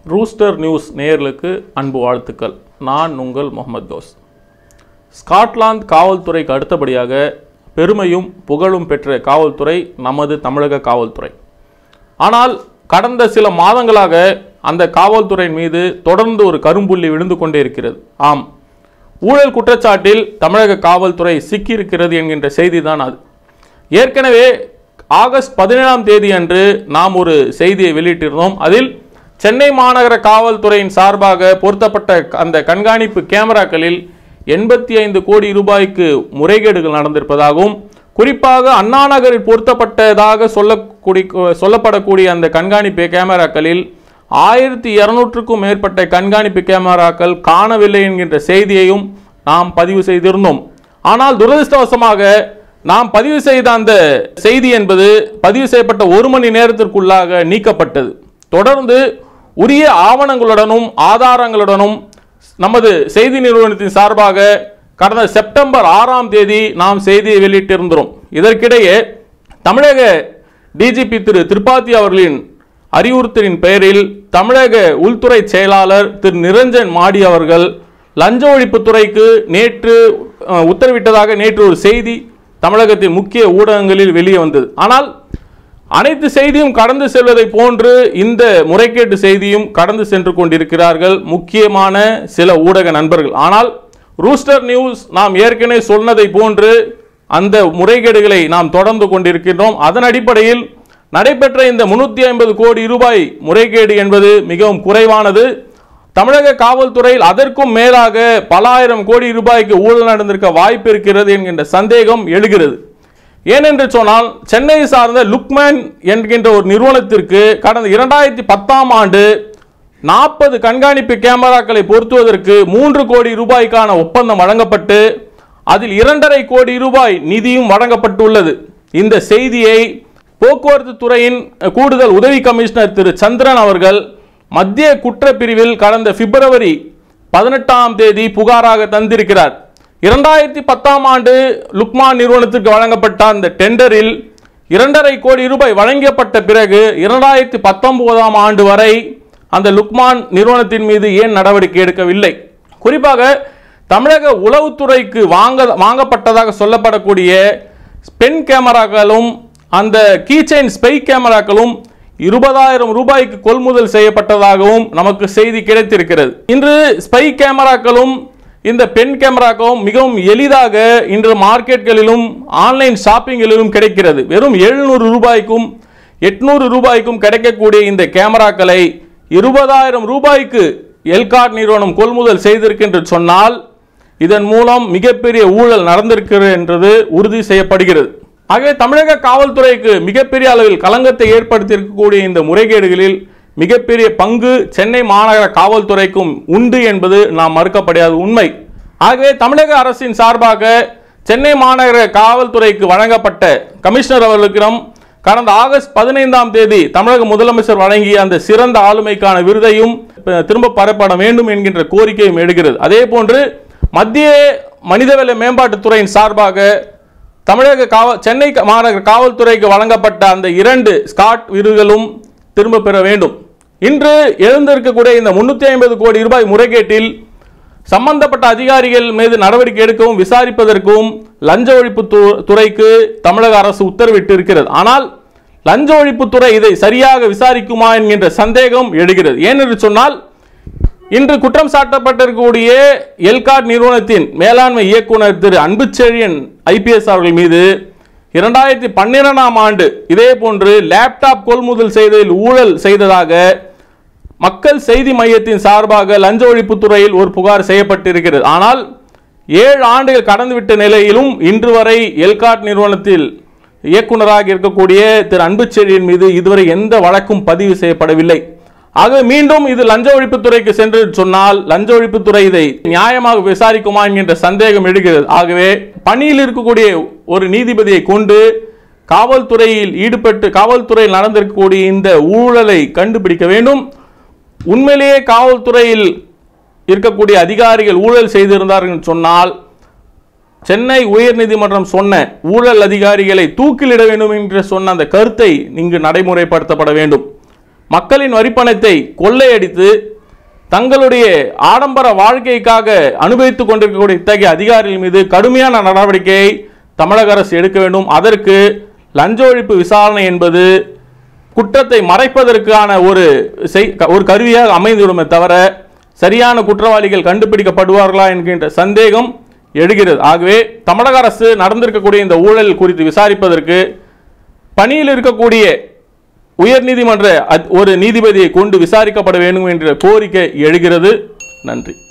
rooster news நேயர்களுக்கு அன்பு வாழ்த்துக்கள் நான் உங்கள் முகமது கௌஸ் ஸ்காட்லாந்து காவல்துறைக்கு அடுத்தபடியாக பெருமையும் புகழும் பெற்ற காவல்துறை நமது தமிழக காவல்துறை ஆனால் கடந்த சில மாதங்களாக அந்த காவல்துறையின் மீது தொடர்ந்து ஒரு கரும்புள்ளி விழுந்து கொண்டே இருக்கிறது ஆம் ஊழல் குற்றச்சாட்டில் தமிழக காவல்துறை சிக்கியிருக்கிறது என்கின்ற செய்தி தான் அது ஏற்கனவே ஆகஸ்ட் பதினேழாம் தேதி அன்று நாம் ஒரு செய்தியை வெளியிட்டிருந்தோம் அதில் சென்னை மாநகர காவல்துறையின் சார்பாக பொருத்தப்பட்ட அந்த கண்காணிப்பு கேமராக்களில் எண்பத்தி ஐந்து கோடி ரூபாய்க்கு முறைகேடுகள் நடந்திருப்பதாகவும் குறிப்பாக அண்ணா நகரில் பொருத்தப்பட்டதாக சொல்லக்கூடிய சொல்லப்படக்கூடிய அந்த கண்காணிப்பு கேமராக்களில் ஆயிரத்தி இருநூற்றுக்கும் மேற்பட்ட கண்காணிப்பு கேமராக்கள் காணவில்லை என்கின்ற செய்தியையும் நாம் பதிவு செய்திருந்தோம் ஆனால் துரதிர்ஷ்டவசமாக நாம் பதிவு செய்த அந்த செய்தி என்பது பதிவு செய்யப்பட்ட ஒரு மணி நேரத்திற்குள்ளாக நீக்கப்பட்டது தொடர்ந்து உரிய ஆவணங்களுடனும் ஆதாரங்களுடனும் நமது செய்தி நிறுவனத்தின் சார்பாக கடந்த செப்டம்பர் ஆறாம் தேதி நாம் செய்தியை வெளியிட்டிருந்தோம் இதற்கிடையே தமிழக டிஜிபி திரு திரிபாதி அவர்களின் அறிவுறுத்தலின் பெயரில் தமிழக உள்துறை செயலாளர் திரு நிரஞ்சன் மாடி அவர்கள் லஞ்ச ஒழிப்புத்துறைக்கு நேற்று அஹ், உத்தரவிட்டதாக நேற்று ஒரு செய்தி தமிழகத்தின் முக்கிய ஊடகங்களில் வெளியே வந்தது ஆனால் அனைத்து செய்தியும் கடந்து செல்வதை போன்று இந்த முறைகேட்டு செய்தியும் கடந்து சென்று கொண்டிருக்கிறார்கள் முக்கியமான சில ஊடக நண்பர்கள் ஆனால் ரூஸ்டர் நியூஸ் நாம் ஏற்கனவே சொன்னதை போன்று அந்த முறைகேடுகளை நாம் தொடர்ந்து கொண்டிருக்கின்றோம் அதன் அடிப்படையில் நடைபெற்ற இந்த முன்னூத்தி ஐம்பது கோடி ரூபாய் முறைகேடு என்பது மிகவும் குறைவானது தமிழக காவல்துறையில் அதற்கும் மேலாக பல ஆயிரம் கோடி ரூபாய்க்கு ஊழல் நடந்திருக்க வாய்ப்பு இருக்கிறது என்கின்ற சந்தேகம் எழுகிறது ஏனென்று சொன்னால் சென்னை சார்ந்த லுக்மேன் என்கின்ற ஒரு நிறுவனத்திற்கு கடந்த இரண்டாயிரத்தி பத்தாம் ஆண்டு நாற்பது கண்காணிப்பு கேமராக்களை பொருத்துவதற்கு மூன்று கோடி ரூபாய்க்கான ஒப்பந்தம் வழங்கப்பட்டு அதில் இரண்டரை கோடி ரூபாய் நிதியும் வழங்கப்பட்டுள்ளது இந்த செய்தியை போக்குவரத்து துறையின் கூடுதல் உதவி கமிஷனர் திரு சந்திரன் அவர்கள் மத்திய குற்றப்பிரிவில் கடந்த பிப்ரவரி பதினெட்டாம் தேதி புகாராக தந்திருக்கிறார் இரண்டாயிரத்தி பத்தாம் ஆண்டு லுக்மான் நிறுவனத்திற்கு வழங்கப்பட்ட அந்த டெண்டரில் இரண்டரை கோடி ரூபாய் வழங்கப்பட்ட பிறகு இரண்டாயிரத்தி பத்தொன்பதாம் ஆண்டு வரை அந்த லுக்மான் நிறுவனத்தின் மீது ஏன் நடவடிக்கை எடுக்கவில்லை குறிப்பாக தமிழக உளவுத்துறைக்கு வாங்க வாங்கப்பட்டதாக சொல்லப்படக்கூடிய பென் கேமராக்களும் அந்த கீச்சைன் ஸ்பை கேமராக்களும் இருபதாயிரம் ரூபாய்க்கு கொள்முதல் செய்யப்பட்டதாகவும் நமக்கு செய்தி கிடைத்திருக்கிறது இன்று ஸ்பை கேமராக்களும் இந்த பென் கேமராக்களும் மிகவும் எளிதாக இன்று மார்க்கெட்களிலும் ஆன்லைன் ஷாப்பிங்களிலும் கிடைக்கிறது வெறும் எழுநூறு ரூபாய்க்கும் எட்நூறு ரூபாய்க்கும் கிடைக்கக்கூடிய இந்த கேமராக்களை இருபதாயிரம் ரூபாய்க்கு எல்காட் நிறுவனம் கொள்முதல் செய்திருக்கின்ற சொன்னால் இதன் மூலம் மிகப்பெரிய ஊழல் நடந்திருக்கிறது என்றது உறுதி செய்யப்படுகிறது ஆகவே தமிழக காவல்துறைக்கு மிகப்பெரிய அளவில் களங்கத்தை ஏற்படுத்தியிருக்கக்கூடிய இந்த முறைகேடுகளில் மிகப்பெரிய பங்கு சென்னை மாநகர காவல்துறைக்கும் உண்டு என்பது நாம் மறுக்கப்படியாத உண்மை ஆகவே தமிழக அரசின் சார்பாக சென்னை மாநகர காவல்துறைக்கு வழங்கப்பட்ட கமிஷனர் அவர்களுக்கிடம் கடந்த ஆகஸ்ட் பதினைந்தாம் தேதி தமிழக முதலமைச்சர் வழங்கிய அந்த சிறந்த ஆளுமைக்கான விருதையும் அஹ், திரும்ப பெறப்பட வேண்டும் என்கின்ற கோரிக்கையும் எடுக்கிறது அதே போன்று மத்திய மனிதவள மேம்பாட்டுத்துறையின் சார்பாக தமிழக காவல் சென்னை மாநகர காவல்துறைக்கு வழங்கப்பட்ட அந்த இரண்டு ஸ்காட் விருதுகளும் திரும்ப பெற வேண்டும் இன்று எழுந்திருக்கக்கூடிய இந்த முன்னூத்தி ஐம்பது கோடி ரூபாய் முறைகேட்டில் சம்பந்தப்பட்ட அதிகாரிகள் மீது நடவடிக்கை எடுக்கவும் விசாரிப்பதற்கும் லஞ்ச ஒழிப்பு து- துறைக்கு தமிழக அரசு உத்தரவிட்டு இருக்கிறது ஆனால் லஞ்ச ஒழிப்புத்துறை இதை சரியாக விசாரிக்குமா என்கின்ற சந்தேகம் எழுகிறது ஏனென்று சொன்னால் இன்று குற்றம் சாட்டப்பட்டிருக்கக்கூடிய எல்காட் நிறுவனத்தின் மேலாண்மை இயக்குனர் திரு அன்புச்செழியன் ஐபிஎஸ் அவர்கள் மீது இரண்டாயிரத்தி பன்னிரெண்டாம் ஆண்டு இதே போன்று லேப்டாப் கொள்முதல் செய்ததில் ஊழல் செய்ததாக மக்கள் செய்தி மையத்தின் சார்பாக லஞ்ச ஒழிப்புத்துறையில் ஒரு புகார் செய்யப்பட்டிருக்கிறது ஆனால் ஏழு ஆண்டுகள் கடந்துவிட்ட நிலையிலும் இன்று வரை எல்காட் நிறுவனத்தில் இயக்குனராக இருக்கக்கூடிய திரு அன்புச்செழியன் மீது இதுவரை எந்த வழக்கும் பதிவு செய்யப்படவில்லை ஆக மீண்டும் இது லஞ்ச ஒழிப்புத்துறைக்கு சென்று சொன்னால் லஞ்ச ஒழிப்புத்துறை இதை நியாயமாக விசாரிக்குமா என்கின்ற சந்தேகம் எழுகிறது ஆகவே பணியில் இருக்கக்கூடிய ஒரு நீதிபதியை கொண்டு காவல்துறையில் ஈடுபட்டு காவல்துறையில் நடந்திருக்கக்கூடிய இந்த ஊழலை கண்டுபிடிக்க வேண்டும் உண்மையிலேயே காவல்துறையில் இருக்கக்கூடிய அதிகாரிகள் ஊழல் செய்திருந்தார்கள் என்று சொன்னால் சென்னை உயர்நீதிமன்றம் சொன்ன ஊழல் அதிகாரிகளை தூக்கிலிட வேண்டும் என்று சொன்ன அந்த கருத்தை இங்கு நடைமுறைப்படுத்தப்பட வேண்டும் மக்களின் வரிப்பணத்தை கொள்ளையடித்து தங்களுடைய ஆடம்பர வாழ்க்கைக்காக அனுபவித்துக் கொண்டிருக்கக்கூடிய இத்தகைய அதிகாரிகள் மீது கடுமையான நடவடிக்கையை தமிழக அரசு எடுக்க வேண்டும் அதற்கு லஞ்ச ஒழிப்பு விசாரணை என்பது குற்றத்தை மறைப்பதற்கான ஒரு செய் ஒரு கருவியாக அமைந்துவிடுமே தவிர சரியான குற்றவாளிகள் கண்டுபிடிக்கப்படுவார்களா என்கின்ற சந்தேகம் எழுகிறது ஆகவே தமிழக அரசு நடந்திருக்கக்கூடிய இந்த ஊழல் குறித்து விசாரிப்பதற்கு பணியில் இருக்கக்கூடிய உயர்நீதிமன்ற அத்- ஒரு நீதிபதியை கொண்டு விசாரிக்கப்பட வேண்டும் என்ற கோரிக்கை எழுகிறது நன்றி